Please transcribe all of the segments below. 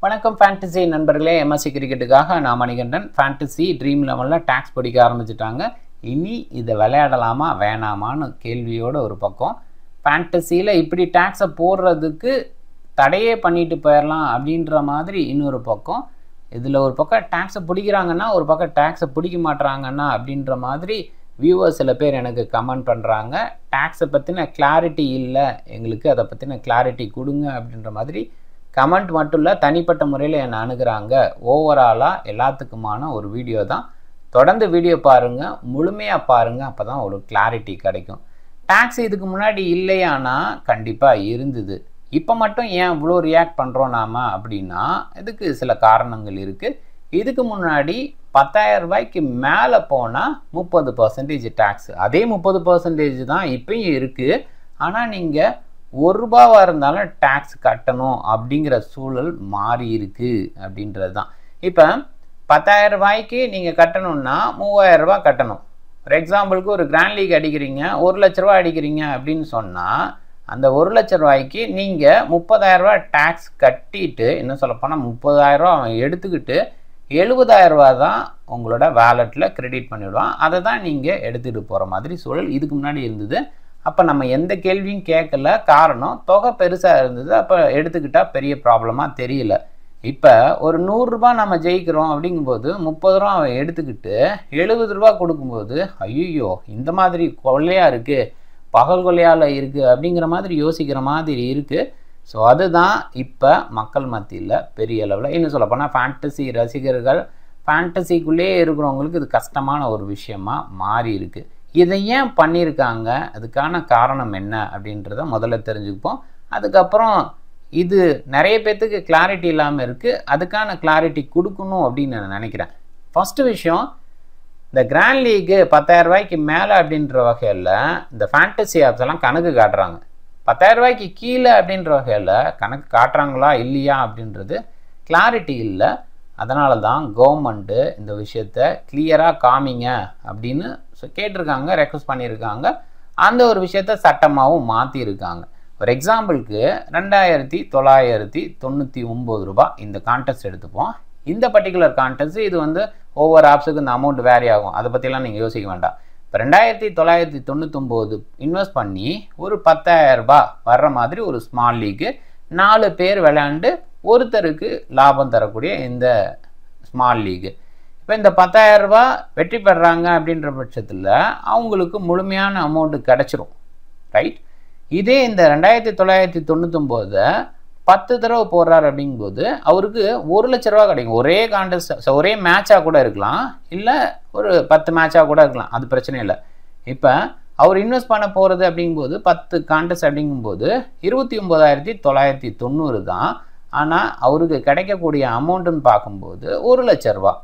வணக்கம் ஃபேண்டசி நண்பர்களே எம்எஸ்சி கிரிக்கெட்டுக்காக நான் மணிகண்டன் ஃபேண்டசி ட்ரீம் லெவலில் டேக்ஸ் படிக்க ஆரம்பிச்சிட்டாங்க இனி இதை விளையாடலாமா வேணாமான்னு கேள்வியோட ஒரு பக்கம் ஃபேண்டசியில் இப்படி டேக்ஸை போடுறதுக்கு தடையே பண்ணிட்டு போயிடலாம் அப்படின்ற மாதிரி இன்னொரு பக்கம் இதில் ஒரு பக்கம் டேக்ஸை பிடிக்கிறாங்கன்னா ஒரு பக்கம் டேக்ஸை பிடிக்க மாட்றாங்கன்னா அப்படின்ற மாதிரி வியூவர்ஸ் சில பேர் எனக்கு கமெண்ட் பண்ணுறாங்க டேக்ஸை பற்றின கிளாரிட்டி இல்லை எங்களுக்கு அதை பற்றின கிளாரிட்டி கொடுங்க அப்படின்ற மாதிரி கமெண்ட் மட்டும் இல்லை தனிப்பட்ட முறையில் என்னை அணுகிறாங்க ஓவராலாக எல்லாத்துக்குமான ஒரு வீடியோ தான் தொடர்ந்து வீடியோ பாருங்கள் முழுமையாக பாருங்கள் அப்போ தான் ஒரு கிளாரிட்டி கிடைக்கும் டேக்ஸ் இதுக்கு முன்னாடி இல்லையானா கண்டிப்பாக இருந்தது இப்போ மட்டும் ஏன் இவ்வளோ ரியாக்ட் பண்ணுறோம் நாம் அப்படின்னா இதுக்கு சில காரணங்கள் இருக்குது இதுக்கு முன்னாடி பத்தாயிரம் ரூபாய்க்கு மேலே போனால் முப்பது பர்சன்டேஜ் டேக்ஸ் அதே முப்பது பர்சன்டேஜ் தான் இப்பயும் இருக்குது ஆனால் நீங்கள் ஒரு ரூபாவாக இருந்தாலும் டேக்ஸ் கட்டணும் அப்படிங்கிற சூழல் மாறி இருக்கு அப்படின்றது தான் இப்போ பத்தாயிரம் ரூபாய்க்கு நீங்கள் கட்டணும்னா மூவாயிரம் ரூபாய் கட்டணும் ஃபார் எக்ஸாம்பிளுக்கு ஒரு கிராண்ட் லீக் அடிக்கிறீங்க ஒரு லட்ச ரூபா அடிக்கிறீங்க அப்படின்னு சொன்னால் அந்த ஒரு லட்ச ரூபாய்க்கு நீங்கள் முப்பதாயிரம் ரூபாய் டேக்ஸ் கட்டிட்டு என்ன சொல்லப்போனால் முப்பதாயிரம் ரூபா அவன் எடுத்துக்கிட்டு எழுபதாயிரம் ரூபா தான் உங்களோட வேலெட்டில் கிரெடிட் பண்ணிவிடுவான் அதை தான் நீங்கள் எடுத்துகிட்டு போகிற மாதிரி சூழல் இதுக்கு முன்னாடி இருந்தது அப்போ நம்ம எந்த கேள்வியும் கேட்கல காரணம் தொகை பெருசாக இருந்தது அப்போ எடுத்துக்கிட்டால் பெரிய ப்ராப்ளமாக தெரியல இப்போ ஒரு நூறுரூபா நம்ம ஜெயிக்கிறோம் அப்படிங்கும்போது முப்பது ரூபா அவன் எடுத்துக்கிட்டு எழுபது ரூபா கொடுக்கும்போது ஐயோ இந்த மாதிரி கொள்ளையாக இருக்குது பகல் கொள்ளையால் இருக்குது அப்படிங்கிற மாதிரி யோசிக்கிற மாதிரி இருக்குது ஸோ அதுதான் இப்போ மக்கள் மத்தியில் பெரிய அளவில் இன்னும் சொல்லப்போனால் ஃபேண்டசி ரசிகர்கள் ஃபேண்டசிக்குள்ளேயே இருக்கிறவங்களுக்கு இது கஷ்டமான ஒரு விஷயமா மாறி இருக்குது இதை ஏன் பண்ணியிருக்காங்க அதுக்கான காரணம் என்ன அப்படின்றத முதல்ல தெரிஞ்சுப்போம் அதுக்கப்புறம் இது நிறைய பேர்த்துக்கு கிளாரிட்டி இல்லாமல் இருக்குது அதுக்கான கிளாரிட்டி கொடுக்கணும் அப்படின்னு நான் நினைக்கிறேன் ஃபஸ்ட்டு விஷயம் இந்த கிராண்ட் லீக்கு பத்தாயிரம் ரூபாய்க்கு மேலே அப்படின்ற வகையில் இந்த ஃபேண்டசி ஆப்ஸ் எல்லாம் கணக்கு காட்டுறாங்க பத்தாயிரம் ரூபாய்க்கு கீழே அப்படின்ற வகையில் கணக்கு காட்டுறாங்களா இல்லையா அப்படின்றது கிளாரிட்டி இல்லை அதனால தான் கவர்மெண்ட்டு இந்த விஷயத்த கிளியராக காமிங்க அப்படின்னு கேட்டிருக்காங்க ரெக்வஸ்ட் பண்ணியிருக்காங்க அந்த ஒரு விஷயத்த சட்டமாகவும் மாற்றிருக்காங்க ஒரு எக்ஸாம்பிளுக்கு ரெண்டாயிரத்தி தொள்ளாயிரத்தி தொண்ணூற்றி ஒம்பது ரூபா இந்த கான்டெஸ்ட் எடுத்துப்போம் இந்த பர்டிகுலர் கான்டெஸ்ட் இது வந்து ஒவ்வொரு ஆப்ஸுக்கு இந்த அமௌண்ட் வேரி ஆகும் அதை பற்றிலாம் நீங்கள் யோசிக்க வேண்டாம் இப்போ ரெண்டாயிரத்தி தொள்ளாயிரத்தி தொண்ணூத்தொம்போது இன்வெஸ்ட் பண்ணி ஒரு பத்தாயிரரூபா வர்ற மாதிரி ஒரு ஸ்மால் லீக்கு நாலு பேர் விளையாண்டு ஒருத்தருக்கு லாபம் தரக்கூடிய இந்த ஸ்மால் லீகு இப்போ இந்த பத்தாயிரரூபா வெற்றி பெறாங்க அப்படின்ற பட்சத்தில் அவங்களுக்கு முழுமையான அமௌண்ட்டு கிடச்சிரும் ரைட் இதே இந்த ரெண்டாயிரத்தி தொள்ளாயிரத்தி தொண்ணூத்தொம்போதை பத்து தடவை போடுறாரு அப்படிங்கும்போது அவருக்கு ஒரு லட்ச ரூபா கிடைக்கும் ஒரே கான்டெஸ்ட் ஒரே மேட்சாக கூட இருக்கலாம் இல்லை ஒரு பத்து மேட்சாக கூட இருக்கலாம் அது பிரச்சனை இல்லை இப்போ அவர் இன்வெஸ்ட் பண்ண போகிறது அப்படிங்கும்போது பத்து கான்டெஸ்ட் அப்படிங்கும்போது இருபத்தி ஒம்பதாயிரத்தி தொள்ளாயிரத்தி தொண்ணூறு தான் ஆனால் அவருக்கு கிடைக்கக்கூடிய அமௌண்ட்டுன்னு பார்க்கும்போது ஒரு லட்ச ரூபா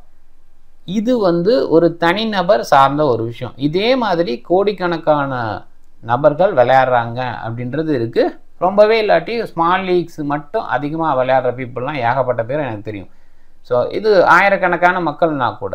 இது வந்து ஒரு தனிநபர் சார்ந்த ஒரு விஷயம் இதே மாதிரி கோடிக்கணக்கான நபர்கள் விளையாடுறாங்க அப்படின்றது இருக்குது ரொம்பவே இல்லாட்டி ஸ்மால் லீக்ஸ் மட்டும் அதிகமாக விளையாடுற பீப்புளெலாம் ஏகப்பட்ட பேர் எனக்கு தெரியும் ஸோ இது ஆயிரக்கணக்கான மக்கள்னா கூட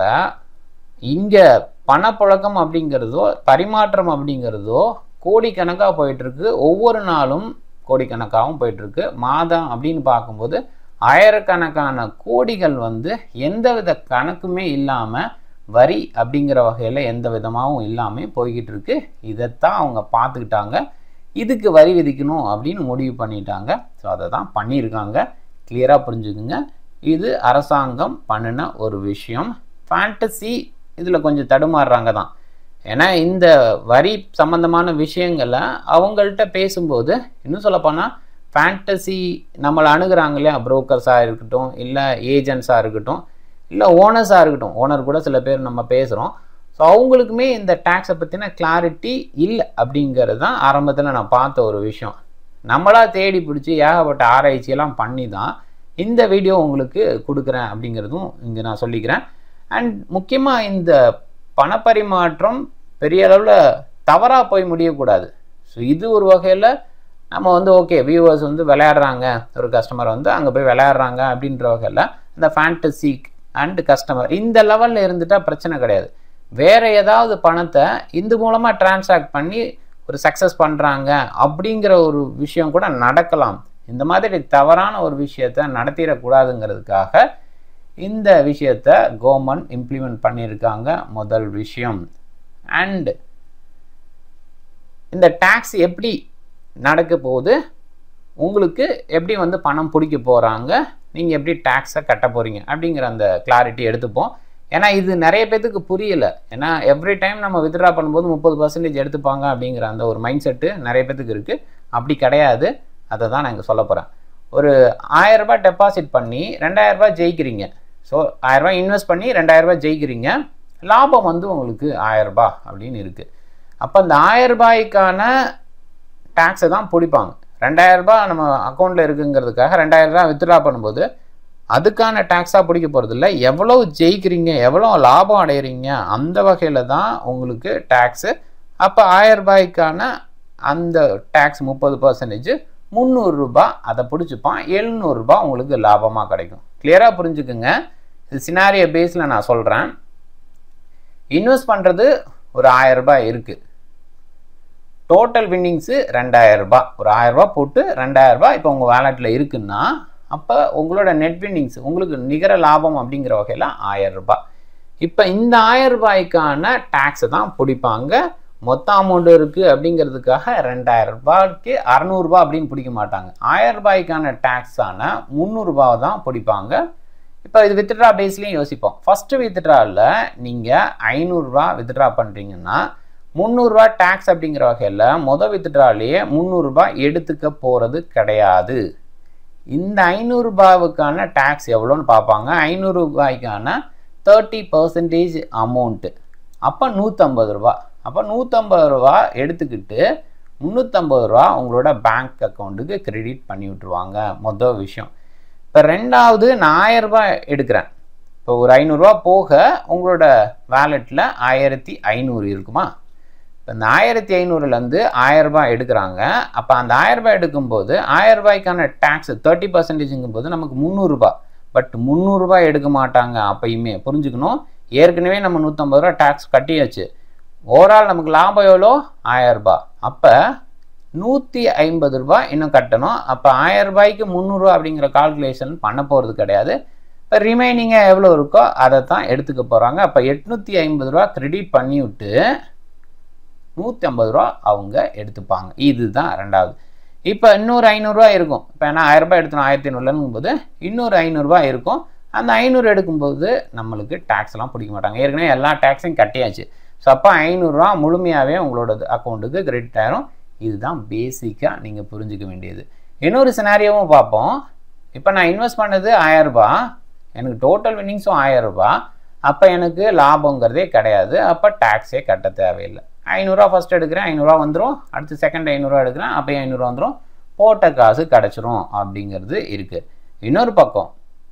இங்கே பணப்புழக்கம் அப்படிங்கிறதோ பரிமாற்றம் அப்படிங்கிறதோ கோடிக்கணக்காக போயிட்டுருக்கு ஒவ்வொரு நாளும் கோடிக்கணக்காகவும் போயிட்டுருக்கு மாதம் அப்படின்னு பார்க்கும்போது ஆயிரக்கணக்கான கோடிகள் வந்து எந்தவித கணக்குமே இல்லாமல் வரி அப்படிங்கிற வகையில் எந்த விதமாகவும் இல்லாமல் போய்கிட்டு இருக்கு இதைத்தான் அவங்க பார்த்துக்கிட்டாங்க இதுக்கு வரி விதிக்கணும் அப்படின்னு முடிவு பண்ணிட்டாங்க ஸோ அதை தான் பண்ணியிருக்காங்க கிளியராக புரிஞ்சுக்குங்க இது அரசாங்கம் பண்ணின ஒரு விஷயம் ஃபேண்டசி இதில் கொஞ்சம் தடுமாறுறாங்க தான் ஏன்னா இந்த வரி சம்மந்தமான விஷயங்களை அவங்கள்ட்ட பேசும்போது இன்னும் சொல்லப்போனால் ஃபேண்டசி நம்மளை அணுகிறாங்க இல்லையா புரோக்கர்ஸாக இருக்கட்டும் இல்லை ஏஜென்ட்ஸாக இருக்கட்டும் இல்லை ஓனர்ஸாக இருக்கட்டும் ஓனர் கூட சில பேர் நம்ம பேசுகிறோம் ஸோ அவங்களுக்குமே இந்த டேக்ஸை பற்றின கிளாரிட்டி இல்லை அப்படிங்கிறது தான் ஆரம்பத்தில் நான் பார்த்த ஒரு விஷயம் நம்மளாக தேடி பிடிச்சி ஏகப்பட்ட ஆராய்ச்சியெல்லாம் பண்ணி தான் இந்த வீடியோ உங்களுக்கு கொடுக்குறேன் அப்படிங்கிறதும் இங்கே நான் சொல்லிக்கிறேன் அண்ட் முக்கியமாக இந்த பணப்பரிமாற்றம் பெரிய அளவில் தவறாக போய் முடியக்கூடாது ஸோ இது ஒரு வகையில் நம்ம வந்து ஓகே வியூவர்ஸ் வந்து விளையாடுறாங்க ஒரு கஸ்டமர் வந்து அங்கே போய் விளையாடுறாங்க அப்படின்ற வகையில் இந்த ஃபேண்டசி அண்ட் கஸ்டமர் இந்த லெவலில் இருந்துட்டால் பிரச்சனை கிடையாது வேறு ஏதாவது பணத்தை இது மூலமாக டிரான்சாக்ட் பண்ணி ஒரு சக்ஸஸ் பண்ணுறாங்க அப்படிங்கிற ஒரு விஷயம் கூட நடக்கலாம் இந்த மாதிரி தவறான ஒரு விஷயத்த நடத்திடக்கூடாதுங்கிறதுக்காக இந்த விஷயத்த கவர்மெண்ட் இம்ப்ளிமெண்ட் பண்ணியிருக்காங்க முதல் விஷயம் அண்ட் இந்த டேக்ஸ் எப்படி நடக்க போகுது உங்களுக்கு எப்படி வந்து பணம் பிடிக்க போகிறாங்க நீங்கள் எப்படி டேக்ஸை கட்ட போகிறீங்க அப்படிங்கிற அந்த கிளாரிட்டி எடுத்துப்போம் ஏன்னா இது நிறைய பேத்துக்கு புரியல ஏன்னா எவ்ரி டைம் நம்ம வித்ட்ரா பண்ணும்போது முப்பது பர்சன்டேஜ் எடுத்துப்பாங்க அப்படிங்கிற அந்த ஒரு மைண்ட் செட்டு நிறைய பேத்துக்கு இருக்குது அப்படி கிடையாது அதை தான் நான் இங்கே சொல்ல போகிறேன் ஒரு ஆயரரூபா டெபாசிட் பண்ணி ரெண்டாயிரரூபா ஜெயிக்கிறீங்க ஸோ ஆயரரூபா இன்வெஸ்ட் பண்ணி ரெண்டாயிரரூபா ஜெயிக்கிறீங்க லாபம் வந்து உங்களுக்கு ஆயரரூபா அப்படின்னு இருக்குது அப்போ அந்த ஆயரரூபாய்க்கான டேக்ஸை தான் பிடிப்பாங்க ரெண்டாயிரரூபா நம்ம அக்கௌண்ட்டில் இருக்குங்கிறதுக்காக ரெண்டாயிரரூபா வித்ட்ரா பண்ணும்போது அதுக்கான டேக்ஸாக பிடிக்க போகிறது இல்லை எவ்வளோ ஜெயிக்கிறீங்க எவ்வளோ லாபம் அடைகிறீங்க அந்த வகையில் தான் உங்களுக்கு டேக்ஸு அப்போ ஆயரரூபாய்க்கான அந்த டேக்ஸ் முப்பது பர்சன்டேஜ் முந்நூறுரூபா அதை பிடிச்சிப்பான் எழுநூறுபா உங்களுக்கு லாபமாக கிடைக்கும் கிளியராக புரிஞ்சுக்குங்க இது சினாரிய பேஸில் நான் சொல்கிறேன் இன்வெஸ்ட் பண்ணுறது ஒரு ஆயரரூபா இருக்குது டோட்டல் வின்னிங்ஸு ரெண்டாயிரரூபா ஒரு ஆயரரூபா போட்டு ரெண்டாயிரரூபா இப்போ உங்கள் வேலெட்டில் இருக்குன்னா அப்போ உங்களோட நெட் வின்னிங்ஸ் உங்களுக்கு நிகர லாபம் அப்படிங்கிற வகையில் ஆயரரூபா இப்போ இந்த ஆயிரம் ரூபாய்க்கான டேக்ஸை தான் பிடிப்பாங்க மொத்த அமௌண்ட் இருக்குது அப்படிங்கிறதுக்காக ரெண்டாயிரம் ரூபாய்க்கு அறநூறுபா அப்படின்னு பிடிக்க மாட்டாங்க ஆயிரம் ரூபாய்க்கான டேக்ஸான முந்நூறுரூபாவை தான் பிடிப்பாங்க இப்போ இது வித்ட்ரா பேஸ்லேயும் யோசிப்போம் ஃபஸ்ட்டு வித்ட்ராவில் நீங்கள் ஐநூறுரூவா வித்ட்ரா பண்ணுறீங்கன்னா முந்நூறுரூவா டேக்ஸ் அப்படிங்கிற வகையில் மொதல் வித்ட்ராலேயே முந்நூறுரூபா எடுத்துக்க போகிறது கிடையாது இந்த ஐநூறுரூபாவுக்கான டேக்ஸ் எவ்வளோன்னு பார்ப்பாங்க ஐநூறுரூபாய்க்கான தேர்ட்டி பர்சன்டேஜ் அமௌண்ட்டு அப்போ நூற்றம்பது ரூபா அப்போ நூற்றம்பது ரூபா எடுத்துக்கிட்டு முந்நூற்றம்பது ரூபா உங்களோட பேங்க் அக்கௌண்ட்டுக்கு கிரெடிட் பண்ணி விட்ருவாங்க மொதல் விஷயம் இப்போ ரெண்டாவது நான் ஆயிரம் ரூபாய் எடுக்கிறேன் இப்போ ஒரு ஐநூறுரூவா போக உங்களோட வேலெட்டில் ஆயிரத்தி ஐநூறு இருக்குமா இப்போ இந்த ஆயிரத்தி ஐநூறுலேருந்து ஆயிரம் ரூபாய் எடுக்கிறாங்க அப்போ அந்த ஆயிரம் ரூபாய் எடுக்கும்போது ஆயிரம் ரூபாய்க்கான டேக்ஸ் தேர்ட்டி பர்சன்டேஜுங்கும் போது நமக்கு முந்நூறுரூபா பட் முந்நூறுரூபா எடுக்க மாட்டாங்க அப்பயுமே புரிஞ்சுக்கணும் ஏற்கனவே நம்ம நூற்றம்பது ரூபா டேக்ஸ் கட்டியாச்சு ஓவரால் நமக்கு லாபம் எவ்வளோ ஆயிரம் ரூபாய் அப்போ நூற்றி ஐம்பது ரூபாய் இன்னும் கட்டணும் அப்போ ஆயிரம் ரூபாய்க்கு முந்நூறுரூவா அப்படிங்கிற கால்குலேஷன் பண்ண போகிறது கிடையாது இப்போ ரிமைனிங்காக எவ்வளோ இருக்கோ அதை தான் எடுத்துக்க போகிறாங்க அப்போ எட்நூற்றி ஐம்பது ரூபா கிரெடிட் பண்ணி விட்டு நூற்றி ஐம்பது ரூபா அவங்க எடுத்துப்பாங்க இதுதான் ரெண்டாவது இப்போ இன்னொரு ஐநூறுரூவா இருக்கும் இப்போ ஏன்னா ஆயிரரூபா எடுத்தணும் ஆயிரத்தி ஐநூறுலங்கும் போது இன்னொரு ஐநூறுரூவா இருக்கும் அந்த ஐநூறு எடுக்கும்போது நம்மளுக்கு டேக்ஸ்லாம் பிடிக்க மாட்டாங்க ஏற்கனவே எல்லா டேக்ஸையும் கட்டியாச்சு ஸோ அப்போ ஐநூறுரூவா முழுமையாகவே உங்களோட அக்கௌண்ட்டுக்கு கிரெடிட் ஆயிரும் இதுதான் பேசிக்காக நீங்கள் புரிஞ்சிக்க வேண்டியது இன்னொரு சினாரியோவும் பார்ப்போம் இப்போ நான் இன்வெஸ்ட் பண்ணது ஆயரரூபா எனக்கு டோட்டல் வின்னிங்ஸும் ஆயரரூபா அப்போ எனக்கு லாபங்கிறதே கிடையாது அப்போ டேக்ஸே கட்ட தேவையில்லை ஐநூறுரூவா ஃபஸ்ட் எடுக்கிறேன் ஐநூறுரூவா வந்துடும் அடுத்து செகண்ட் ஐநூறுரூவா எடுக்கிறேன் அப்போ ஐநூறுரூவா வந்துடும் போட்ட காசு கிடச்சிரும் அப்படிங்கிறது இருக்குது இன்னொரு பக்கம்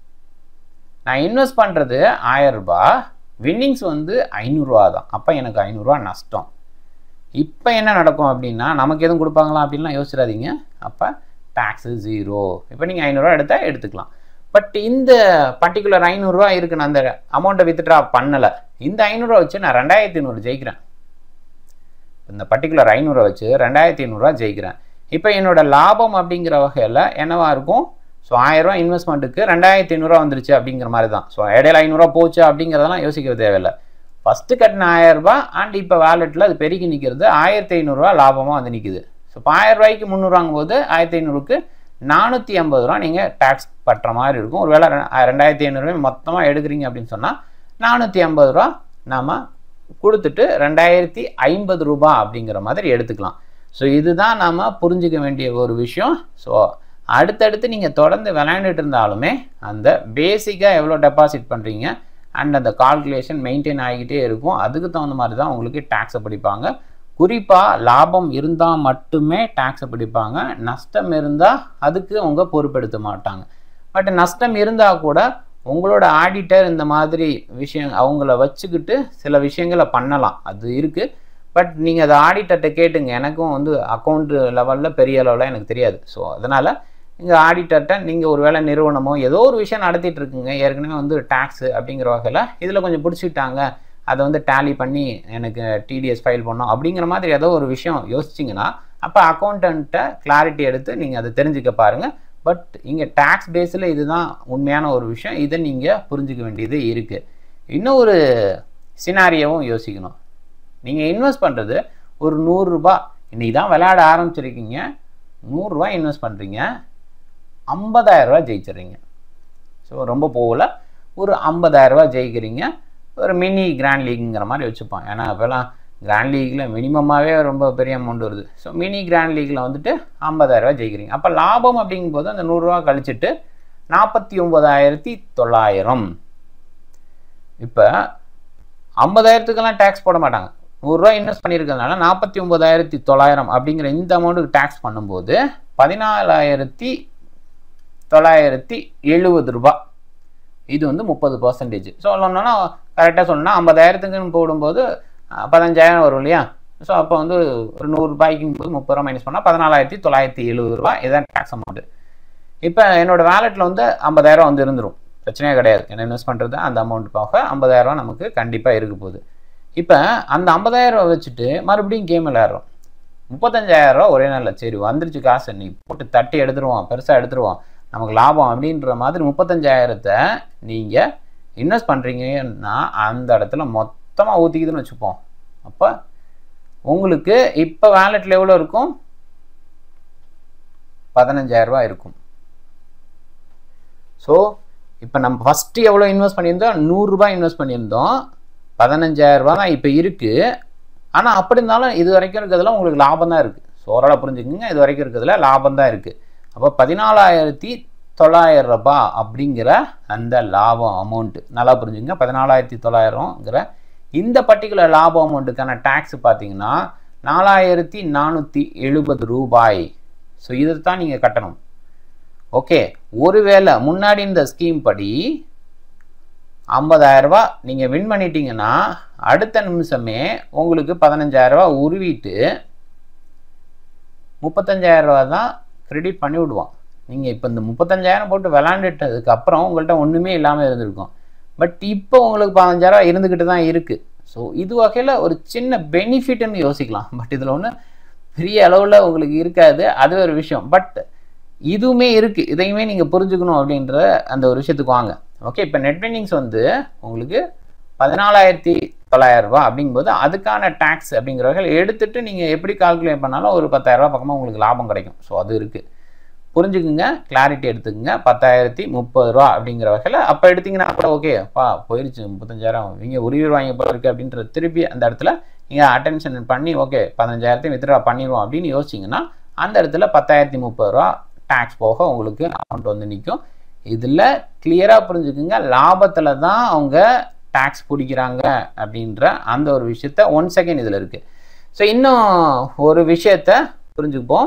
நான் இன்வெஸ்ட் பண்ணுறது ஆயரரூபா வின்னிங்ஸ் வந்து ஐநூறுரூவா தான் அப்போ எனக்கு ஐநூறுரூவா நஷ்டம் இப்போ என்ன நடக்கும் அப்படின்னா நமக்கு எதுவும் கொடுப்பாங்களா அப்படின்லாம் யோசிச்சிடாதீங்க அப்போ டேக்ஸு ஜீரோ இப்போ நீங்கள் ஐநூறுரூவா எடுத்தால் எடுத்துக்கலாம் பட் இந்த பர்டிகுலர் ஐநூறுரூவா இருக்கு நான் அந்த அமௌண்ட்டை வித்ட்ரா பண்ணலை இந்த ஐநூறுரூவா வச்சு நான் ரெண்டாயிரத்தி ஐநூறு ஜெயிக்கிறேன் இந்த பர்டிகுலர் ஐநூறுரூவா வச்சு ரெண்டாயிரத்தி ஐநூறுரூவா ஜெயிக்கிறேன் இப்போ என்னோட லாபம் அப்படிங்கிற வகையில் என்னவா இருக்கும் ஸோ ஆயிரரூவா இன்வெஸ்ட்மெண்ட்டுக்கு ரெண்டாயிரத்தி ஐநூறுரூவா வந்துருச்சு அப்படிங்கிற மாதிரி தான் ஸோ இடையில ஐநூறுரூவா போச்சு அப்படிங்கிறதெல்லாம் யோசிக்க தேவையில்லை ஃபஸ்ட்டு கட்டின ஆயிரரூபா அண்ட் இப்போ வேலெட்டில் அது பெருகி நிற்கிறது ஆயிரத்தி ஐநூறுரூவா லாபமாக வந்து நிற்குது ஸோ இப்போ ஆயிரம் ரூபாய்க்கு முந்நூறுவாங்கும் போது ஆயிரத்தி ஐநூறுக்கு நானூற்றி ஐம்பது ரூபா நீங்கள் டேக்ஸ் கட்டுற மாதிரி இருக்கும் ஒரு வேளை ரெண்டாயிரத்தி ஐநூறுரூவா மொத்தமாக எடுக்கிறீங்க அப்படின்னு சொன்னால் நானூற்றி ஐம்பது ரூபா நாம் கொடுத்துட்டு ரெண்டாயிரத்தி ஐம்பது ரூபா அப்படிங்கிற மாதிரி எடுத்துக்கலாம் ஸோ இதுதான் நாம் புரிஞ்சிக்க வேண்டிய ஒரு விஷயம் ஸோ அடுத்தடுத்து நீங்கள் தொடர்ந்து விளையாண்டுட்டு இருந்தாலுமே அந்த பேசிக்காக எவ்வளோ டெபாசிட் பண்ணுறீங்க அண்ட் அந்த கால்குலேஷன் மெயின்டைன் ஆகிக்கிட்டே இருக்கும் அதுக்கு தகுந்த மாதிரி தான் உங்களுக்கு டேக்ஸை பிடிப்பாங்க குறிப்பாக லாபம் இருந்தால் மட்டுமே டேக்ஸை பிடிப்பாங்க நஷ்டம் இருந்தால் அதுக்கு அவங்க பொறுப்பெடுத்த மாட்டாங்க பட் நஷ்டம் இருந்தால் கூட உங்களோட ஆடிட்டர் இந்த மாதிரி விஷயம் அவங்கள வச்சுக்கிட்டு சில விஷயங்களை பண்ணலாம் அது இருக்குது பட் நீங்கள் அதை ஆடிட்டர்கிட்ட கேட்டுங்க எனக்கும் வந்து அக்கௌண்ட் லெவலில் பெரிய அளவில் எனக்கு தெரியாது ஸோ அதனால் இங்கே ஆடிட்டர்கிட்ட நீங்கள் ஒரு வேளை நிறுவனமோ ஏதோ ஒரு விஷயம் நடத்திட்டு இருக்குங்க ஏற்கனவே வந்து டேக்ஸு அப்படிங்கிற வகையில் இதில் கொஞ்சம் பிடிச்சிட்டாங்க அதை வந்து டேலி பண்ணி எனக்கு டிடிஎஸ் ஃபைல் பண்ணோம் அப்படிங்கிற மாதிரி ஏதோ ஒரு விஷயம் யோசிச்சிங்கன்னா அப்போ அக்கௌண்டண்ட்டை கிளாரிட்டி எடுத்து நீங்கள் அதை தெரிஞ்சுக்க பாருங்கள் பட் இங்கே டேக்ஸ் பேஸில் இதுதான் உண்மையான ஒரு விஷயம் இதை நீங்கள் புரிஞ்சுக்க வேண்டியது இருக்குது இன்னும் ஒரு சினாரியாவும் யோசிக்கணும் நீங்கள் இன்வெஸ்ட் பண்ணுறது ஒரு நூறுரூபா இன்றைக்கி தான் விளையாட ஆரம்பிச்சிருக்கீங்க நூறுரூவா இன்வெஸ்ட் பண்ணுறீங்க ஐம்பதாயிரரூபா ஜெயிச்சிடுறீங்க ஸோ ரொம்ப போகல ஒரு ஐம்பதாயிரரூபா ஜெயிக்கிறீங்க ஒரு மினி கிராண்ட் லீக்குங்கிற மாதிரி வச்சுப்போம் ஏன்னா இப்போலாம் கிராண்ட் லீக்கில் மினிமமாகவே ரொம்ப பெரிய அமௌண்ட் வருது ஸோ மினி கிராண்ட் லீக்கில் வந்துட்டு ஐம்பதாயிரரூபா ஜெயிக்கிறீங்க அப்போ லாபம் அப்படிங்கும்போது அந்த நூறுரூவா கழிச்சிட்டு நாற்பத்தி ஒம்பதாயிரத்தி தொள்ளாயிரம் இப்போ ஐம்பதாயிரத்துக்கெல்லாம் டேக்ஸ் போட மாட்டாங்க நூறுரூவா இன்வெஸ்ட் பண்ணியிருக்கிறதுனால நாற்பத்தி ஒம்பதாயிரத்தி தொள்ளாயிரம் அப்படிங்கிற இந்த அமௌண்ட்டுக்கு டேக்ஸ் பண்ணும்போது பதினாலாயிரத்தி தொள்ளாயிரத்தி எழுபது ரூபா இது வந்து முப்பது பர்சன்டேஜ் ஸோ சொல்லணும்னா கரெக்டாக சொல்லணும்னா ஐம்பதாயிரத்துக்குன்னு போடும்போது அஹ், பதினஞ்சாயிரம் வரும் இல்லையா ஸோ அப்போ வந்து ஒரு நூறுரூபாய்க்கும் போது முப்பது ரூபா மைனஸ் பண்ணால் பதினாலாயிரத்தி தொள்ளாயிரத்தி எழுபது ரூபா இதான் டேக்ஸ் அமௌண்ட்டு இப்போ என்னோட வேலெட்டில் வந்து ஐம்பதாயிரம் வந்து இருந்துரும் பிரச்சனையே கிடையாது என்ன இன்வெஸ்ட் பண்ணுறது அந்த அமௌண்ட் போக ஐம்பதாயிரம் நமக்கு கண்டிப்பாக இருக்க போகுது இப்போ அந்த ஐம்பதாயிரம் வச்சுட்டு மறுபடியும் கேம் விளையாடுறோம் முப்பத்தஞ்சாயிரம் ரூபா ஒரே நாளில் சரி வந்துருச்சு காசு நீ போட்டு தட்டி எடுத்துருவோம் பெருசாக எடுத்துருவோம் நமக்கு லாபம் அப்படின்ற மாதிரி முப்பத்தஞ்சாயிரத்தை நீங்கள் இன்வெஸ்ட் பண்ணுறீங்கன்னா அந்த இடத்துல மொத்தமாக ஊற்றிக்குதுன்னு வச்சுப்போம் அப்போ உங்களுக்கு இப்போ வேலெட்டில் எவ்வளோ இருக்கும் பதினஞ்சாயிரரூபா இருக்கும் ஸோ இப்போ நம்ம ஃபஸ்ட்டு எவ்வளோ இன்வெஸ்ட் பண்ணியிருந்தோம் நூறுரூபா இன்வெஸ்ட் பண்ணியிருந்தோம் பதினஞ்சாயிரரூபா தான் இப்போ இருக்குது ஆனால் அப்படி இருந்தாலும் இது வரைக்கும் இருக்கிறதுல உங்களுக்கு லாபம் தான் இருக்குது ஸோ ஓரளவு புரிஞ்சுக்கோங்க இது வரைக்கும் இருக்கிறதுல லாபம் தான் இருக்குது அப்போ பதினாலாயிரத்தி தொள்ளாயிரம் ரூபாய் அப்படிங்கிற அந்த லாபம் அமௌண்ட்டு நல்லா புரிஞ்சுங்க பதினாலாயிரத்தி தொள்ளாயிரங்கிற இந்த பர்டிகுலர் லாபம் அமௌண்ட்டுக்கான டேக்ஸ் பார்த்தீங்கன்னா நாலாயிரத்தி நானூற்றி எழுபது ரூபாய் ஸோ இதை தான் நீங்கள் கட்டணும் ஓகே ஒருவேளை முன்னாடி இந்த ஸ்கீம் படி 50000 ரூபாய் நீங்கள் வின் பண்ணிட்டீங்கன்னா அடுத்த நிமிஷமே உங்களுக்கு 15000 ரூபாய் உருவிட்டு 35000 ரூபாய் தான் கிரெடிட் பண்ணி விடுவான் நீங்கள் இப்போ இந்த முப்பத்தஞ்சாயிரம் போட்டு விளாண்டுட்டதுக்கு அப்புறம் உங்கள்கிட்ட ஒன்றுமே இல்லாமல் இருந்திருக்கும் பட் இப்போ உங்களுக்கு 15000 ரூபாய் இருந்துக்கிட்டு தான் இருக்குது ஸோ இது வகையில் ஒரு சின்ன பெனிஃபிட்னு யோசிக்கலாம் பட் இதில் ஒன்று பெரிய அளவில் உங்களுக்கு இருக்காது அது ஒரு விஷயம் பட் இதுவுமே இருக்குது இதையுமே நீங்கள் புரிஞ்சுக்கணும் அப்படின்ற அந்த ஒரு விஷயத்துக்கு வாங்க ஓகே இப்போ நெட் வின்னிங்ஸ் வந்து உங்களுக்கு பதினாலாயிரத்தி தொள்ளாயிரம் ரூபாய் அப்படிங்கும்போது அதுக்கான டேக்ஸ் அப்படிங்கிற வகையில் எடுத்துட்டு நீங்கள் எப்படி கால்குலேட் பண்ணாலும் ஒரு பத்தாயிரம் ரூபாய் பக்கமாக உங்களுக்கு லாபம் கிடைக்கும் ஸோ அது இருக்குது புரிஞ்சுக்குங்க கிளாரிட்டி எடுத்துக்கங்க பத்தாயிரத்தி முப்பது ரூபா அப்படிங்கிற வகையில் அப்போ எடுத்தீங்கன்னா கூட ஓகே பா போயிருச்சு முப்பத்தஞ்சாயிரம் இவங்க உருவிடுவாங்க போல இருக்கு அப்படின்ற திருப்பி அந்த இடத்துல நீங்கள் அட்டென்ஷன் பண்ணி ஓகே பதினஞ்சாயிரத்தையும் வித்ட்ரா பண்ணிடுவோம் அப்படின்னு யோசிச்சிங்கன்னா அந்த இடத்துல பத்தாயிரத்தி முப்பது ரூபா டேக்ஸ் போக உங்களுக்கு அமௌண்ட் வந்து நிற்கும் இதில் கிளியராக புரிஞ்சுக்குங்க லாபத்தில் தான் அவங்க டேக்ஸ் பிடிக்கிறாங்க அப்படின்ற அந்த ஒரு விஷயத்த ஒன் செகண்ட் இதில் இருக்குது ஸோ இன்னும் ஒரு விஷயத்த புரிஞ்சுப்போம்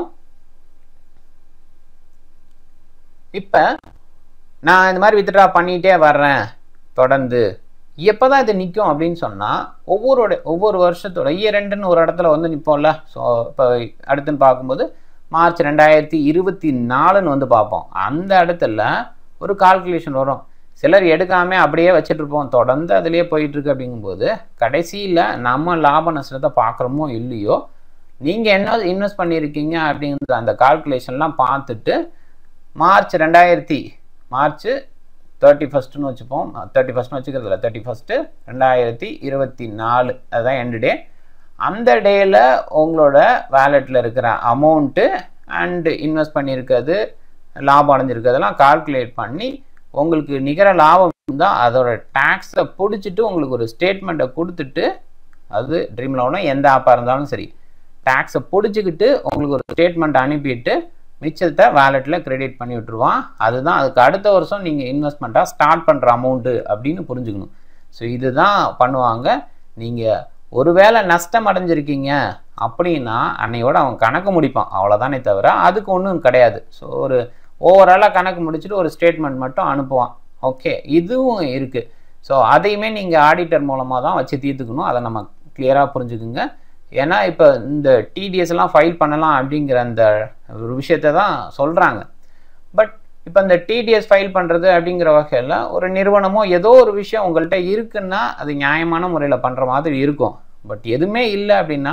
இப்போ நான் இந்த மாதிரி வித்ட்ரா பண்ணிகிட்டே வர்றேன் தொடர்ந்து எப்போ தான் இது நிற்கும் அப்படின்னு சொன்னால் ஒவ்வொரு ஒவ்வொரு வருஷத்தோட இயர் ரெண்டுன்னு ஒரு இடத்துல வந்து நிற்போம்ல ஸோ இப்போ அடுத்துன்னு பார்க்கும்போது மார்ச் ரெண்டாயிரத்தி இருபத்தி நாலுன்னு வந்து பார்ப்போம் அந்த இடத்துல ஒரு கால்குலேஷன் வரும் சிலர் எடுக்காமல் அப்படியே வச்சுட்டு இருப்போம் தொடர்ந்து அதுலேயே போயிட்டுருக்கு அப்படிங்கும்போது கடைசியில் நம்ம லாப நஷ்டத்தை பார்க்குறோமோ இல்லையோ நீங்கள் என்ன இன்வெஸ்ட் பண்ணியிருக்கீங்க அப்படிங்கிற அந்த கால்குலேஷன்லாம் பார்த்துட்டு மார்ச் ரெண்டாயிரத்தி மார்ச் தேர்ட்டி ஃபஸ்ட்டுன்னு வச்சுப்போம் தேர்ட்டி ஃபஸ்ட்னு வச்சுக்கிறதுல தேர்ட்டி ஃபஸ்ட்டு ரெண்டாயிரத்தி இருபத்தி நாலு அதுதான் எண்டு டே அந்த டேயில் உங்களோட வேலெட்டில் இருக்கிற அமௌண்ட்டு அண்டு இன்வெஸ்ட் பண்ணியிருக்கிறது லாபம் அடைஞ்சிருக்கிறதெல்லாம் கால்குலேட் பண்ணி உங்களுக்கு நிகர லாபம் தான் அதோட டேக்ஸை பிடிச்சிட்டு உங்களுக்கு ஒரு ஸ்டேட்மெண்ட்டை கொடுத்துட்டு அது ட்ரீம் லோனோ எந்த ஆப்பாக இருந்தாலும் சரி டேக்ஸை பிடிச்சிக்கிட்டு உங்களுக்கு ஒரு ஸ்டேட்மெண்ட் அனுப்பிட்டு மிச்சத்தை வேலெட்டில் கிரெடிட் பண்ணி விட்டுருவான் அதுதான் அதுக்கு அடுத்த வருஷம் நீங்கள் இன்வெஸ்ட்மெண்ட்டாக ஸ்டார்ட் பண்ணுற அமௌண்ட்டு அப்படின்னு புரிஞ்சுக்கணும் ஸோ இதுதான் பண்ணுவாங்க நீங்கள் ஒருவேளை நஷ்டம் அடைஞ்சிருக்கீங்க அப்படின்னா அன்னையோட அவன் கணக்கு முடிப்பான் அவ்வளோதானே தவிர அதுக்கு ஒன்றும் கிடையாது ஸோ ஒரு ஓவராலாக கணக்கு முடிச்சுட்டு ஒரு ஸ்டேட்மெண்ட் மட்டும் அனுப்புவான் ஓகே இதுவும் இருக்குது ஸோ அதையுமே நீங்கள் ஆடிட்டர் மூலமாக தான் வச்சு தீர்த்துக்கணும் அதை நம்ம கிளியராக புரிஞ்சுக்குங்க ஏன்னா இப்போ இந்த டிடிஎஸ் எல்லாம் ஃபைல் பண்ணலாம் அப்படிங்கிற அந்த ஒரு விஷயத்தை தான் சொல்கிறாங்க பட் இப்போ இந்த டிடிஎஸ் ஃபைல் பண்ணுறது அப்படிங்கிற வகையில் ஒரு நிறுவனமோ ஏதோ ஒரு விஷயம் உங்கள்கிட்ட இருக்குன்னா அது நியாயமான முறையில் பண்ணுற மாதிரி இருக்கும் பட் எதுவுமே இல்லை அப்படின்னா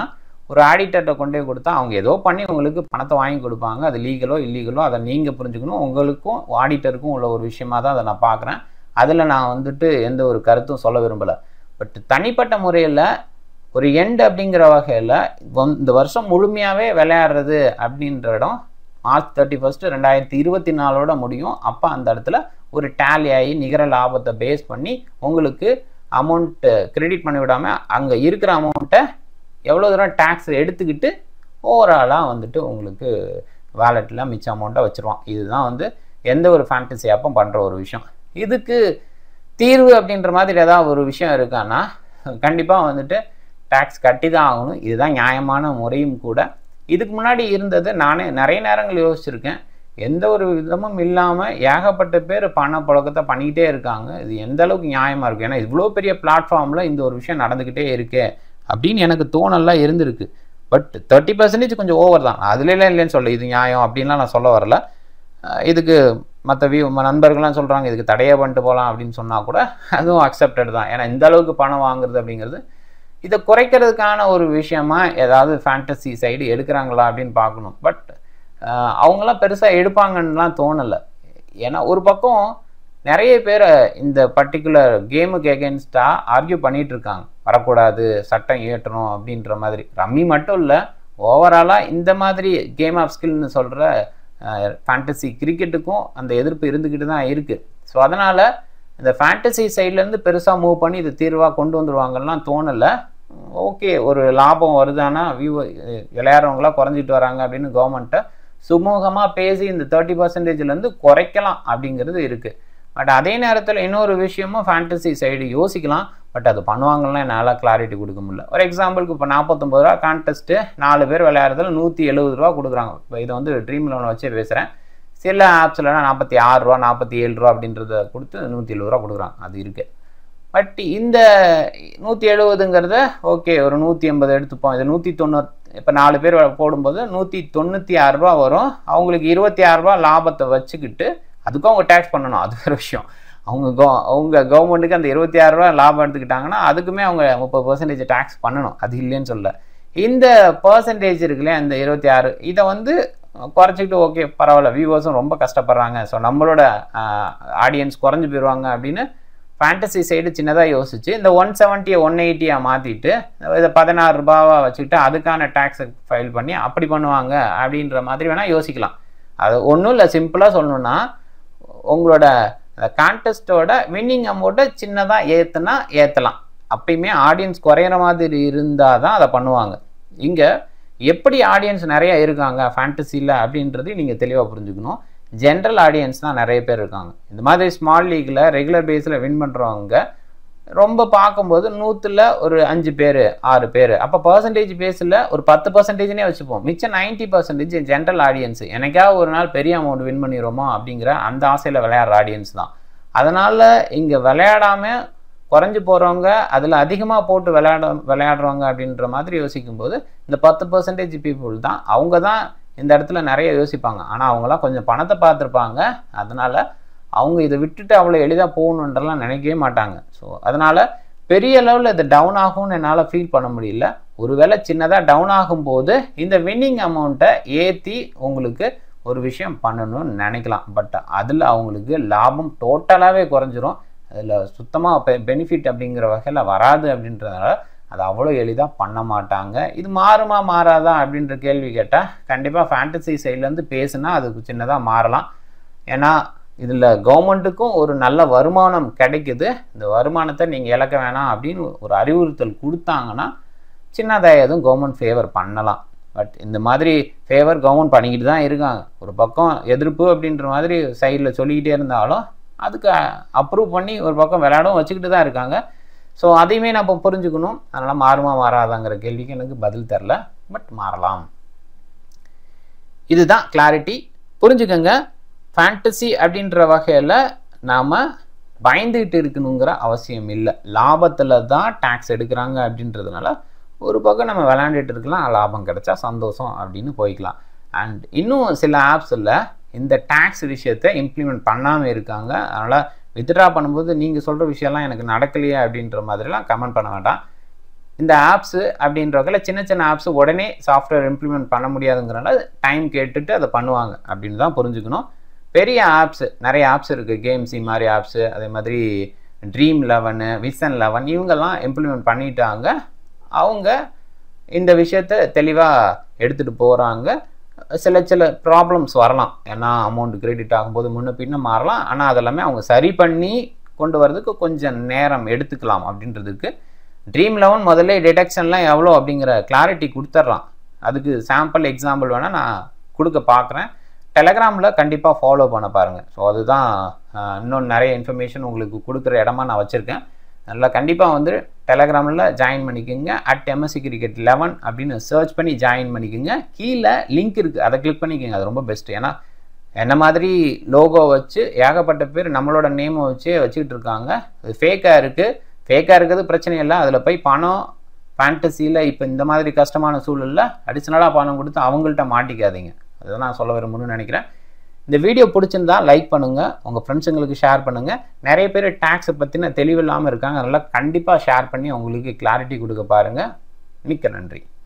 ஒரு ஆடிட்டர்கிட்ட கொண்டு போய் கொடுத்தா அவங்க ஏதோ பண்ணி உங்களுக்கு பணத்தை வாங்கி கொடுப்பாங்க அது லீகலோ இல்லீகலோ அதை நீங்கள் புரிஞ்சுக்கணும் உங்களுக்கும் ஆடிட்டருக்கும் உள்ள ஒரு விஷயமா தான் அதை நான் பார்க்குறேன் அதில் நான் வந்துட்டு எந்த ஒரு கருத்தும் சொல்ல விரும்பலை பட் தனிப்பட்ட முறையில் ஒரு எண்ட் அப்படிங்கிற வகையில் இந்த வருஷம் முழுமையாகவே விளையாடுறது அப்படின்ற இடம் மார்ச் தேர்ட்டி ஃபஸ்ட்டு ரெண்டாயிரத்தி இருபத்தி நாலோட முடியும் அப்போ அந்த இடத்துல ஒரு டேலி ஆகி நிகர லாபத்தை பேஸ் பண்ணி உங்களுக்கு அமௌண்ட்டு கிரெடிட் பண்ணி விடாமல் அங்கே இருக்கிற அமௌண்ட்டை எவ்வளோ தூரம் டேக்ஸ் எடுத்துக்கிட்டு ஓவராலாக வந்துட்டு உங்களுக்கு வேலெட்டில் மிச்ச அமௌண்ட்டை வச்சுருவான் இதுதான் வந்து எந்த ஒரு ஃபேண்டசி ஆப்பும் பண்ணுற ஒரு விஷயம் இதுக்கு தீர்வு அப்படின்ற மாதிரி ஏதாவது ஒரு விஷயம் இருக்கான்னா கண்டிப்பாக வந்துட்டு டேக்ஸ் கட்டி தான் ஆகணும் இதுதான் நியாயமான முறையும் கூட இதுக்கு முன்னாடி இருந்தது நானே நிறைய நேரங்கள் யோசிச்சிருக்கேன் எந்த ஒரு விதமும் இல்லாமல் ஏகப்பட்ட பேர் பண புழக்கத்தை பண்ணிக்கிட்டே இருக்காங்க இது எந்த அளவுக்கு நியாயமாக இருக்கும் ஏன்னா இவ்வளோ பெரிய பிளாட்ஃபார்மில் இந்த ஒரு விஷயம் நடந்துக்கிட்டே இருக்கே அப்படின்னு எனக்கு தோணலாம் இருந்திருக்கு பட் தேர்ட்டி பர்சன்டேஜ் கொஞ்சம் ஓவர் தான் அதுலலாம் இல்லைன்னு சொல்ல இது நியாயம் அப்படின்லாம் நான் சொல்ல வரல இதுக்கு மற்ற வியூ நண்பர்கள்லாம் சொல்கிறாங்க இதுக்கு தடையே பண்ணிட்டு போகலாம் அப்படின்னு சொன்னால் கூட அதுவும் அக்செப்டட் தான் ஏன்னா இந்த அளவுக்கு பணம் வாங்குறது அப்படிங்கிறது இதை குறைக்கிறதுக்கான ஒரு விஷயமா ஏதாவது ஃபேண்டசி சைடு எடுக்கிறாங்களா அப்படின்னு பார்க்கணும் பட் அவங்களாம் பெருசாக எடுப்பாங்கன்னுலாம் தோணலை ஏன்னா ஒரு பக்கம் நிறைய பேர் இந்த பர்டிகுலர் கேமுக்கு எகென்ஸ்டாக ஆர்கியூ பண்ணிகிட்டு இருக்காங்க வரக்கூடாது சட்டம் இயற்றணும் அப்படின்ற மாதிரி ரம்மி மட்டும் இல்லை ஓவராலாக இந்த மாதிரி கேம் ஆஃப் ஸ்கில்னு சொல்கிற ஃபேண்டசி கிரிக்கெட்டுக்கும் அந்த எதிர்ப்பு இருந்துக்கிட்டு தான் இருக்குது ஸோ அதனால் இந்த ஃபேண்டசி சைட்லேருந்து பெருசாக மூவ் பண்ணி இது தீர்வாக கொண்டு வந்துடுவாங்கலாம் தோணலை ஓகே ஒரு லாபம் வருதானா வியூ விளையாடுறவங்களாம் குறைஞ்சிட்டு வராங்க அப்படின்னு கவர்மெண்ட்டை சுமூகமாக பேசி இந்த தேர்ட்டி பர்சன்டேஜ்லேருந்து குறைக்கலாம் அப்படிங்கிறது இருக்குது பட் அதே நேரத்தில் இன்னொரு விஷயமும் ஃபேண்டசி சைடு யோசிக்கலாம் பட் அது பண்ணுவாங்கன்னா என்னால் கிளாரிட்டி கொடுக்க முடியல ஒரு எக்ஸாம்பிளுக்கு இப்போ நாற்பத்தொம்பது ரூபா கான்டெஸ்ட்டு நாலு பேர் விளையாடுறதுல நூற்றி எழுபது ரூபா கொடுக்குறாங்க இப்போ இதை வந்து ட்ரீம் லோன் வச்சே பேசுகிறேன் சில ஆப்ஸ்லாம் நாற்பத்தி ஆறு ரூபா நாற்பத்தி ஏழு ரூபா அப்படின்றத கொடுத்து நூற்றி எழுபது ரூபா கொடுக்குறாங்க அது இருக்குது பட் இந்த நூற்றி எழுபதுங்கிறத ஓகே ஒரு நூற்றி எண்பது எடுத்துப்போம் இது நூற்றி தொண்ணூறு இப்போ நாலு பேர் போடும்போது நூற்றி தொண்ணூற்றி ஆறு ரூபா வரும் அவங்களுக்கு இருபத்தி ஆறு ரூபா லாபத்தை வச்சுக்கிட்டு அதுக்கும் அவங்க டேக்ஸ் பண்ணணும் அது வேறு விஷயம் அவங்க கோ அவங்க கவர்மெண்ட்டுக்கு அந்த இருபத்தி ஆறு ரூபா லாபம் எடுத்துக்கிட்டாங்கன்னா அதுக்குமே அவங்க முப்பது பர்சன்டேஜ் டேக்ஸ் பண்ணணும் அது இல்லைன்னு சொல்ல இந்த பர்சன்டேஜ் இருக்குல்லையா இந்த இருபத்தி ஆறு இதை வந்து குறைச்சிக்கிட்டு ஓகே பரவாயில்ல வியூவர்ஸும் ரொம்ப கஷ்டப்படுறாங்க ஸோ நம்மளோட ஆடியன்ஸ் குறைஞ்சி போயிடுவாங்க அப்படின்னு ஃபேண்டசி சைடு சின்னதாக யோசிச்சு இந்த ஒன் செவன்ட்டியை ஒன் எயிட்டியாக மாற்றிட்டு இதை பதினாறு ரூபாவாக வச்சுக்கிட்டு அதுக்கான டேக்ஸை ஃபைல் பண்ணி அப்படி பண்ணுவாங்க அப்படின்ற மாதிரி வேணால் யோசிக்கலாம் அது ஒன்றும் இல்லை சிம்பிளாக சொல்லணுன்னா உங்களோட கான்டெஸ்ட்டோட வின்னிங் அமௌண்ட்டை சின்னதாக ஏற்றுனா ஏற்றலாம் அப்பயுமே ஆடியன்ஸ் குறையிற மாதிரி இருந்தால் தான் அதை பண்ணுவாங்க இங்கே எப்படி ஆடியன்ஸ் நிறைய இருக்காங்க ஃபேண்டசியில் அப்படின்றதையும் நீங்கள் தெளிவாக புரிஞ்சுக்கணும் ஜென்ரல் ஆடியன்ஸ் தான் நிறைய பேர் இருக்காங்க இந்த மாதிரி ஸ்மால் லீக்கில் ரெகுலர் பேஸில் வின் பண்ணுறவங்க ரொம்ப பார்க்கும்போது நூற்றில் ஒரு அஞ்சு பேர் ஆறு பேர் அப்போ பர்சன்டேஜ் பேஸில் ஒரு பத்து பர்சன்டேஜ்னே வச்சுப்போம் மிச்சம் நைன்ட்டி பர்சன்டேஜ் ஜென்ரல் ஆடியன்ஸ் எனக்காக ஒரு நாள் பெரிய அமௌண்ட் வின் பண்ணிடுவோமோ அப்படிங்கிற அந்த ஆசையில் விளையாடுற ஆடியன்ஸ் தான் அதனால் இங்கே விளையாடாமல் குறைஞ்சி போகிறவங்க அதில் அதிகமாக போட்டு விளையாட விளையாடுறவங்க அப்படின்ற மாதிரி யோசிக்கும்போது இந்த பத்து பர்சன்டேஜ் பீப்புள் தான் அவங்க தான் இந்த இடத்துல நிறைய யோசிப்பாங்க ஆனால் அவங்களாம் கொஞ்சம் பணத்தை பார்த்துருப்பாங்க அதனால் அவங்க இதை விட்டுட்டு அவ்வளோ எளிதாக போகணுன்றலாம் நினைக்கவே மாட்டாங்க ஸோ அதனால் பெரிய லெவலில் இது டவுன் ஆகும்னு என்னால் ஃபீல் பண்ண முடியல ஒருவேளை சின்னதாக டவுன் ஆகும்போது இந்த வின்னிங் அமௌண்ட்டை ஏற்றி உங்களுக்கு ஒரு விஷயம் பண்ணணும்னு நினைக்கலாம் பட் அதில் அவங்களுக்கு லாபம் டோட்டலாகவே குறைஞ்சிரும் அதில் சுத்தமாக பெ பெனிஃபிட் அப்படிங்கிற வகையில் வராது அப்படின்றதுனால அது அவ்வளோ எளிதாக பண்ண மாட்டாங்க இது மாறுமா மாறாதா அப்படின்ற கேள்வி கேட்டால் கண்டிப்பாக ஃபேண்டசி சைட்லேருந்து பேசுனா அதுக்கு சின்னதாக மாறலாம் ஏன்னா இதில் கவர்மெண்ட்டுக்கும் ஒரு நல்ல வருமானம் கிடைக்குது இந்த வருமானத்தை நீங்கள் இழக்க வேணாம் அப்படின்னு ஒரு அறிவுறுத்தல் கொடுத்தாங்கன்னா சின்னதாக எதுவும் கவர்மெண்ட் ஃபேவர் பண்ணலாம் பட் இந்த மாதிரி ஃபேவர் கவர்மெண்ட் பண்ணிக்கிட்டு தான் இருக்காங்க ஒரு பக்கம் எதிர்ப்பு அப்படின்ற மாதிரி சைடில் சொல்லிக்கிட்டே இருந்தாலும் அதுக்கு அப்ரூவ் பண்ணி ஒரு பக்கம் விளையாடவும் வச்சுக்கிட்டு தான் இருக்காங்க ஸோ அதையுமே நம்ம புரிஞ்சுக்கணும் அதனால் மாறுமா மாறாதாங்கிற கேள்விக்கு எனக்கு பதில் தெரில பட் மாறலாம் இதுதான் கிளாரிட்டி புரிஞ்சுக்கோங்க ஃபேண்டசி அப்படின்ற வகையில் நாம் பயந்துகிட்டு இருக்கணுங்கிற அவசியம் இல்லை லாபத்தில் தான் டேக்ஸ் எடுக்கிறாங்க அப்படின்றதுனால ஒரு பக்கம் நம்ம விளையாண்டுட்டு இருக்கலாம் லாபம் கிடைச்சா சந்தோஷம் அப்படின்னு போய்க்கலாம் அண்ட் இன்னும் சில ஆப்ஸில் இந்த டேக்ஸ் விஷயத்தை இம்ப்ளிமெண்ட் பண்ணாமல் இருக்காங்க அதனால் வித்ட்ரா பண்ணும்போது நீங்கள் சொல்கிற விஷயம்லாம் எனக்கு நடக்கலையே அப்படின்ற மாதிரிலாம் கமெண்ட் பண்ண வேண்டாம் இந்த ஆப்ஸு அப்படின்ற வகையில் சின்ன சின்ன ஆப்ஸ் உடனே சாஃப்ட்வேர் இம்ப்ளிமெண்ட் பண்ண முடியாதுங்கிறனால டைம் கேட்டுட்டு அதை பண்ணுவாங்க அப்படின்னு தான் புரிஞ்சுக்கணும் பெரிய ஆப்ஸ் நிறைய ஆப்ஸ் இருக்குது கேம்ஸி மாதிரி ஆப்ஸு அதே மாதிரி ட்ரீம் லெவனு விசன் லெவன் இவங்கெல்லாம் இம்ப்ளிமெண்ட் பண்ணிட்டாங்க அவங்க இந்த விஷயத்த தெளிவாக எடுத்துகிட்டு போகிறாங்க சில சில ப்ராப்ளம்ஸ் வரலாம் ஏன்னா அமௌண்ட் கிரெடிட் ஆகும்போது முன்ன பின்ன மாறலாம் ஆனால் அதெல்லாமே அவங்க சரி பண்ணி கொண்டு வரதுக்கு கொஞ்சம் நேரம் எடுத்துக்கலாம் அப்படின்றதுக்கு ட்ரீம் லெவன் முதல்ல டிடெக்ஷன்லாம் எவ்வளோ அப்படிங்கிற கிளாரிட்டி கொடுத்துட்றான் அதுக்கு சாம்பிள் எக்ஸாம்பிள் வேணால் நான் கொடுக்க பார்க்குறேன் டெலகிராமில் கண்டிப்பாக ஃபாலோ பண்ண பாருங்கள் ஸோ அதுதான் இன்னும் நிறைய இன்ஃபர்மேஷன் உங்களுக்கு கொடுக்குற இடமா நான் வச்சுருக்கேன் நல்லா கண்டிப்பாக வந்து டெலகிராமில் ஜாயின் பண்ணிக்கோங்க அட் எம்எஸ்சி கிரிக்கெட் லெவன் அப்படின்னு சர்ச் பண்ணி ஜாயின் பண்ணிக்கோங்க கீழே லிங்க் இருக்குது அதை கிளிக் பண்ணிக்கோங்க அது ரொம்ப பெஸ்ட்டு ஏன்னா என்ன மாதிரி லோகோ வச்சு ஏகப்பட்ட பேர் நம்மளோட நேமை வச்சே வச்சுக்கிட்டு இருக்காங்க அது ஃபேக்காக இருக்குது ஃபேக்காக இருக்கிறது பிரச்சனை இல்லை அதில் போய் பணம் ஃபேண்டசியில் இப்போ இந்த மாதிரி கஷ்டமான சூழலில் அடிஷ்னலாக பணம் கொடுத்து அவங்கள்ட்ட மாட்டிக்காதீங்க அதுதான் நான் சொல்ல விரும்பணும்னு நினைக்கிறேன் இந்த வீடியோ பிடிச்சிருந்தா லைக் பண்ணுங்கள் உங்கள் ஃப்ரெண்ட்ஸுங்களுக்கு ஷேர் பண்ணுங்கள் நிறைய பேர் டேக்ஸை பற்றின தெளிவில்லாமல் இருக்காங்க அதனால் கண்டிப்பாக ஷேர் பண்ணி அவங்களுக்கு கிளாரிட்டி கொடுக்க பாருங்கள் மிக்க நன்றி